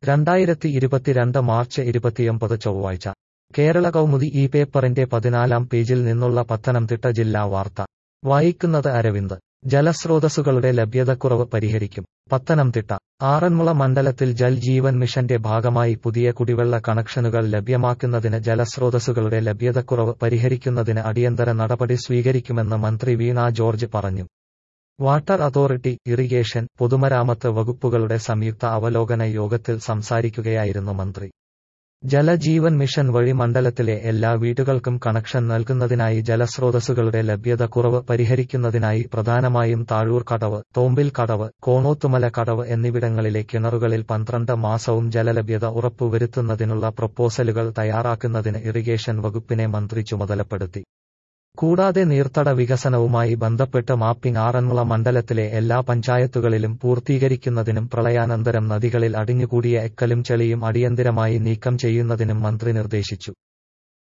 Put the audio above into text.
രണ്ടായിരത്തി ഇരുപത്തിരണ്ട് മാർച്ച് ഇരുപത്തിയൊമ്പത് ചൊവ്വാഴ്ച കേരള കൗമുദി ഈ പേപ്പറിന്റെ പതിനാലാം പേജിൽ നിന്നുള്ള പത്തനംതിട്ട ജില്ലാ വാർത്ത വായിക്കുന്നത് അരവിന്ദ് ജലസ്രോതസ്സുകളുടെ ലഭ്യതക്കുറവ് പരിഹരിക്കും പത്തനംതിട്ട ആറന്മുള മണ്ഡലത്തിൽ ജൽ ജീവൻ മിഷന്റെ ഭാഗമായി പുതിയ കുടിവെള്ള കണക്ഷനുകൾ ലഭ്യമാക്കുന്നതിന് ജലസ്രോതസ്സുകളുടെ ലഭ്യതക്കുറവ് പരിഹരിക്കുന്നതിന് അടിയന്തര നടപടി സ്വീകരിക്കുമെന്ന് മന്ത്രി വീണ ജോർജ് പറഞ്ഞു വാട്ടർ അതോറിറ്റി ഇറിഗേഷൻ പൊതുമരാമത്ത് വകുപ്പുകളുടെ സംയുക്ത അവലോകന യോഗത്തിൽ സംസാരിക്കുകയായിരുന്നു മന്ത്രി ജലജീവൻ മിഷൻ വഴി മണ്ഡലത്തിലെ എല്ലാ വീടുകൾക്കും കണക്ഷൻ നൽകുന്നതിനായി ജലസ്രോതസ്സുകളുടെ ലഭ്യത കുറവ് പരിഹരിക്കുന്നതിനായി പ്രധാനമായും താഴൂർ കടവ് തോമ്പിൽ കടവ് കോണോത്തുമല കടവ് എന്നിവിടങ്ങളിലെ കിണറുകളിൽ പന്ത്രണ്ട് മാസവും ജലലഭ്യത ഉറപ്പുവരുത്തുന്നതിനുള്ള പ്രപ്പോസലുകൾ തയ്യാറാക്കുന്നതിന് ഇറിഗേഷൻ വകുപ്പിനെ മന്ത്രി ചുമതലപ്പെടുത്തി കൂടാതെ നീർത്തട വികസനവുമായി ബന്ധപ്പെട്ട് മാപ്പിംഗ് ആറന്മുള മണ്ഡലത്തിലെ എല്ലാ പഞ്ചായത്തുകളിലും പൂർത്തീകരിക്കുന്നതിനും പ്രളയാനന്തരം നദികളിൽ അടിഞ്ഞുകൂടിയ എക്കലും ചെളിയും അടിയന്തിരമായി നീക്കം ചെയ്യുന്നതിനും മന്ത്രി നിർദ്ദേശിച്ചു